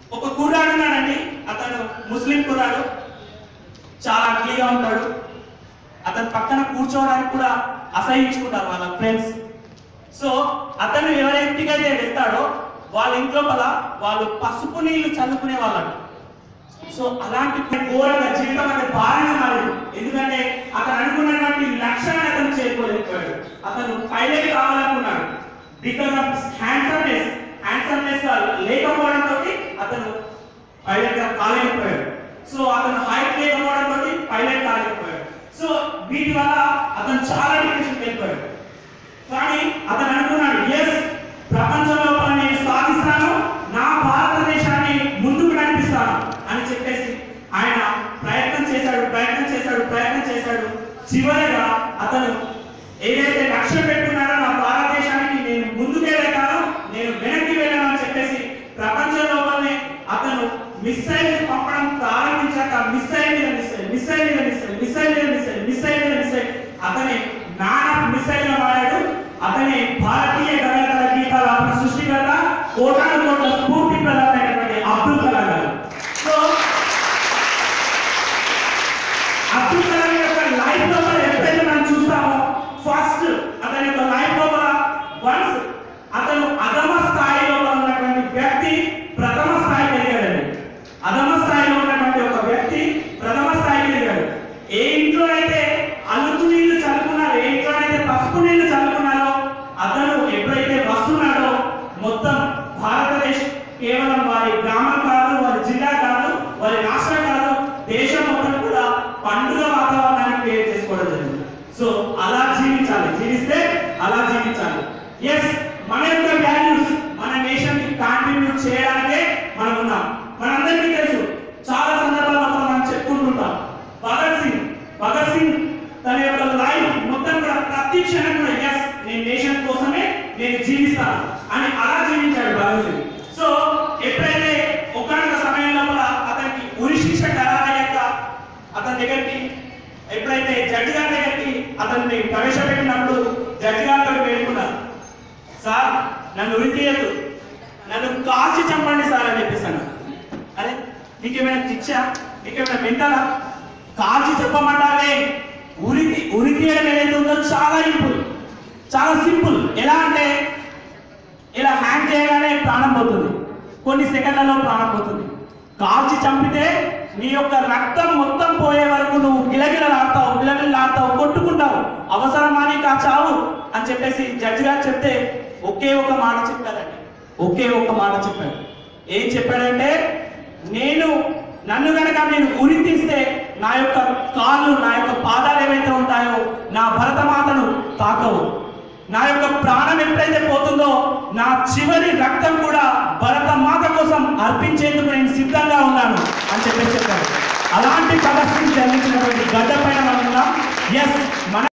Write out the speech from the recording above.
ఒక కుర్రాడు ఉన్నాడండి అతను ముస్లిం కుర్రాడు చాలా అగ్లీగా ఉంటాడు అతని పక్కన కూర్చోవడానికి కూడా అసహించుకుంటారు వాళ్ళ ఫ్రెండ్స్ సో అతను ఎవరింటికైతే వెళ్తాడో వాళ్ళ ఇంట్లో వల్ల వాళ్ళు పసుపు నీళ్లు చల్లుకునే వాళ్ళట సో అలాంటి ఘోరంగా జీవితం అంటే భారంగా మారింది ఎందుకంటే అతను అనుకున్నటువంటి లక్ష్యాన్ని అతను చేరుకోలేకపోయాడు అతను పైలట్ కావాలనుకున్నాడు బికాస్ ఆఫ్ హ్యాండ్సమ్నెస్ హ్యాండ్సమ్నెస్ లేకపోవడంతో అతను పైలట్ గా కాలేకపోయాడు సో అతను హైట్ లేకపోవడంతో పైలట్ కాలేకపోయాడు సో వీటి వల్ల అతను చాలా డిప్రెషన్ వెళ్ళిపోయాడు కానీ అతను అనుకున్నాడు ఎస్ ప్రపంచం లోపల నేను సాధిస్తాను నా భారతదేశాన్ని ముందుకు నడిపిస్తాను అని చెప్పేసి ఆయన ప్రయత్నం చేశాడు ప్రయత్నం చేశాడు ప్రయత్నం చేశాడు చివరిగా అతను ఏదైతే లక్ష్యం పెట్టుకున్నాడో నా భారతదేశానికి నేను ముందుకే వెళ్తాను నేను వెనక్కి వెళ్ళను అని చెప్పేసి ప్రపంచం లోపలనే అతను మిస్సైల్ పంపడం ప్రారంభించాక మిస్సైల్ మీద మిస్సైల్ మిస్సైల్ మీద మిస్సైల్ మిస్సైల్ మీద మిస్సైల్ మిస్సైల్ మీద మిస్సైల్ అతని నానా మిస్సైల్ వాడాడు అతని భారతీయ గణిత గీతాల సృష్టికర్త కోటాను కోట్ల స్ఫూర్తి ప్రదాతైనటువంటి అబ్దుల్ కలాం గారు సో అబ్దుల్ కలాం యొక్క లైఫ్ లోపల ఎప్పుడైతే మనం చూస్తామో ఫస్ట్ అతని యొక్క లైఫ్ లోపల వన్స్ అతను అధమ స్థాయిలో ఉన్నటువంటి వ్యక్తి ప్రథమ స్థాయికి ఎదిగాడండి అధమ స్థాయిలో ఉన్నటువంటి ఒక వ్యక్తి ప్రథమ స్థాయికి ఎదిగాడు ఏ ఇంట్లో అయితే అలుకు నీళ్లు చల్లుకున్నారో ఏ ఇంట్లో అయితే పసుపు నీళ్లు చల్లుకున్నారో అతను ఎప్పుడైతే వస్తున్నాడో మొత్తం భారతదేశం కేవలం వారి గ్రామం కాదు వారి జిల్లా కాదు వారి రాష్ట్రం కాదు దేశం మొత్తం కూడా పండుగ వాతావరణాన్ని క్రియేట్ చేసుకోవడం జరిగింది సో అలా జీవించాలి జీవిస్తే అలా జీవించాలి ఎస్ మన యొక్క వాల్యూస్ మన నేషన్ కి కాంట్రిబ్యూట్ చేయడానికే మనం ఉన్నాం మనందరికీ తెలుసు చాలా సందర్భాల్లో మనం చెప్పుకుంటుంటాం భగత్ సింగ్ భగత్ సింగ్ తన యొక్క లైఫ్ మొత్తం కూడా ప్రతి క్షణం కూడా ఎస్ నేను నేషన్ కోసమే నేను జీవిస్తాను అని అలా జీవించాడు భగత్ సింగ్ సో ఎప్పుడైతే ఒకనొక సమయంలో కూడా అతనికి ఉరి శిక్ష ఖరారయ్యాక అతని దగ్గరికి ఎప్పుడైతే జడ్జి గారి దగ్గరికి అతన్ని ప్రవేశపెట్టినప్పుడు జడ్జి గారితో వేడుకున్నారు సార్ నన్ను ఉరి తీయద్దు నన్ను కాల్చి చంపండి సార్ అని చెప్పేసాను అరే నీకేమైనా శిక్ష నీకేమైనా మెంటలా కాల్చి చెప్పమంటావే ఉరి ఉరి తీయడం ఏదైతే ఉందో చాలా సింపుల్ చాలా సింపుల్ ఎలా అంటే ఇలా హ్యాంగ్ చేయగానే ప్రాణం పోతుంది కొన్ని సెకండ్లలో ప్రాణం పోతుంది కాల్చి చంపితే నీ యొక్క రక్తం మొత్తం పోయే వరకు నువ్వు గిలగిలలాడతావు గిలగిలలాడతావు కొట్టుకుంటావు అవసరమా నీకు ఆ చావు అని చెప్పేసి జడ్జి గారు చెప్తే ఒకే ఒక మాట చెప్పారండి ఒకే ఒక మాట చెప్పాడు ఏం చెప్పాడంటే నేను నన్ను గనక నేను ఉరి తీస్తే నా యొక్క కాళ్ళు నా యొక్క పాదాలు ఏవైతే ఉంటాయో నా భరతమాతను తాకవు నా యొక్క ప్రాణం ఎప్పుడైతే పోతుందో నా చివరి రక్తం కూడా భరత మాత కోసం అర్పించేందుకు నేను సిద్ధంగా ఉన్నాను అని చెప్పేసి చెప్పారు అలాంటి భగత్ సింగ్ జన్మించినటువంటి గడ్డ పైన మనం ఉన్నాం ఎస్ మన